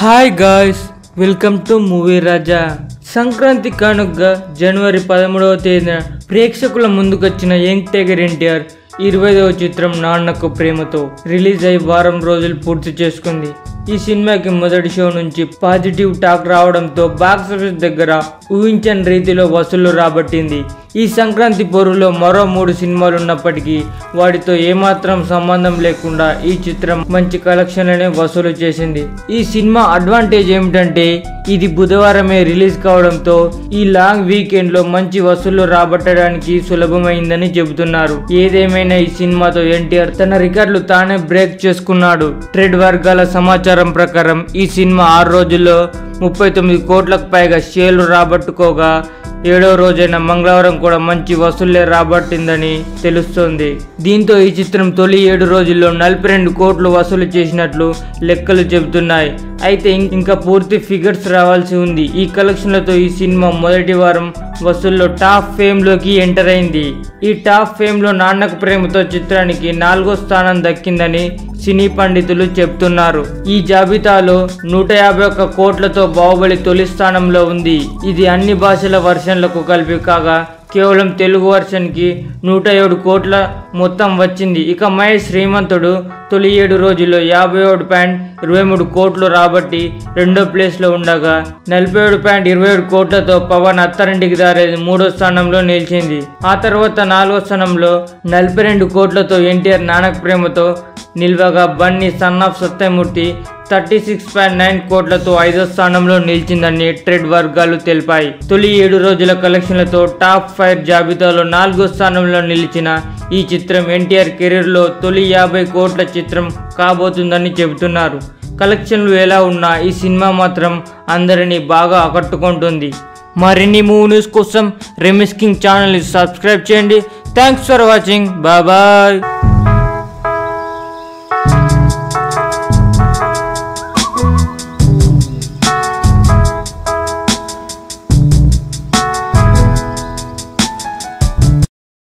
hi guys welcome to movie Raja Sankranti కానుకగా జనవరి పదమూడవ తేదీన ప్రేక్షకుల ముందుకొచ్చిన యంగ్ టైగర్ ఎన్టీఆర్ ఇరవైదవ చిత్రం నాన్నకు ప్రేమతో రిలీజ్ అయి వారం రోజులు పూర్తి చేసుకుంది ఈ సినిమాకి మొదటి షో నుంచి పాజిటివ్ టాక్ రావడంతో బాక్స్ ఆఫీస్ దగ్గర ఊహించని రీతిలో వసూళ్లు రాబట్టింది ఈ సంక్రాంతి పోరులో మరో మూడు సినిమాలు ఉన్నప్పటికీ వాటితో ఏమాత్రం సంబంధం లేకుండా ఈ చిత్రం మంచి కలెక్షన్లనే వసూలు చేసింది ఈ సినిమా అడ్వాంటేజ్ ఏమిటంటే ఇది బుధవారమే రిలీజ్ కావడంతో ఈ లాంగ్ వీకెండ్ లో మంచి వసూళ్లు రాబట్టడానికి సులభమైందని చెబుతున్నారు ఏదేమైనా ఈ సినిమాతో ఎన్టీఆర్ తన రికార్డులు తానే బ్రేక్ చేసుకున్నాడు ట్రేడ్ వర్గాల సమాచారం ప్రకారం ఈ సినిమా ఆరు రోజుల్లో ముప్పై తొమ్మిది కోట్లకు పైగా షేర్లు రాబట్టుకోగా ఏడో రోజైన మంగళవారం కూడా మంచి వసూళ్లే రాబట్టిందని తెలుస్తోంది దీంతో ఈ చిత్రం తొలి ఏడు రోజుల్లో నలభై రెండు కోట్లు వసూలు చేసినట్లు లెక్కలు చెబుతున్నాయి అయితే ఇం- ఇంకా పూర్తి ఫిగర్స్ రావాల్సి ఉంది ఈ కలెక్షన్లతో ఈ సినిమా మొదటి వారం వసూల్లో టాప్ ఫేమ్ లోకి ఎంటర్ అయింది ఈ టాప్ ఫేమ్ లో నాన్నకు ప్రేమతో చిత్రానికి నాలుగో స్థానం దక్కిందని సినీ పండితులు చెప్తున్నారు ఈ జాబితాలో నూట యాభై ఒక్క కోట్లతో బాహుబలి తొలి స్థానంలో ఉంది ఇది అన్ని భాషల వర్షన్లకు కలిపి కాగా కేవలం తెలుగు వర్షన్ కి నూట ఏడు కోట్ల మొత్తం వచ్చింది ఇక మహేష్ శ్రీమంతుడు తొలి ఏడు రోజుల్లో యాభై ఏడు పాయింట్ ఇరవై మూడు కోట్లు రాబట్టి రెండో ప్లేస్ లో ఉండగా నలభై ఏడు పాయింట్ ఇరవై ఏడు కోట్లతో పవన్ అత్తారింటికి దారేది మూడో స్థానంలో నిలిచింది ఆ తర్వాత నాలుగో స్థానంలో నలభై రెండు కోట్లతో ఎన్టీఆర్ నానక్ ప్రేమతో నిల్వగా Bunny son of Satyamurthy thirty six point nine కోట్లతో ఐదో స్థానంలో నిలిచిందని ట్రేడ్ వర్గాలు తెలిపాయి తొలి ఏడు రోజుల కలెక్షన్లతో టాప్ ఫైవ్ జాబితాలో నాలుగో స్థానంలో నిలిచిన ఈ చిత్రం ఎన్టీఆర్ కెరీర్లో తొలి యాభై కోట్ల చిత్రం కాబోతుందని చెబుతున్నారు కలెక్షన్లు ఎలా ఉన్నా ఈ సినిమా మాత్రం అందరినీ బాగా ఆకట్టుకుంటుంది మరిన్ని మూవీ న్యూస్ కోసం రెమిస్ కింగ్ ఛానల్ని సబ్స్క్రైబ్ చేయండి థ్యాంక్స్ ఫర్ వాచింగ్ బాయ్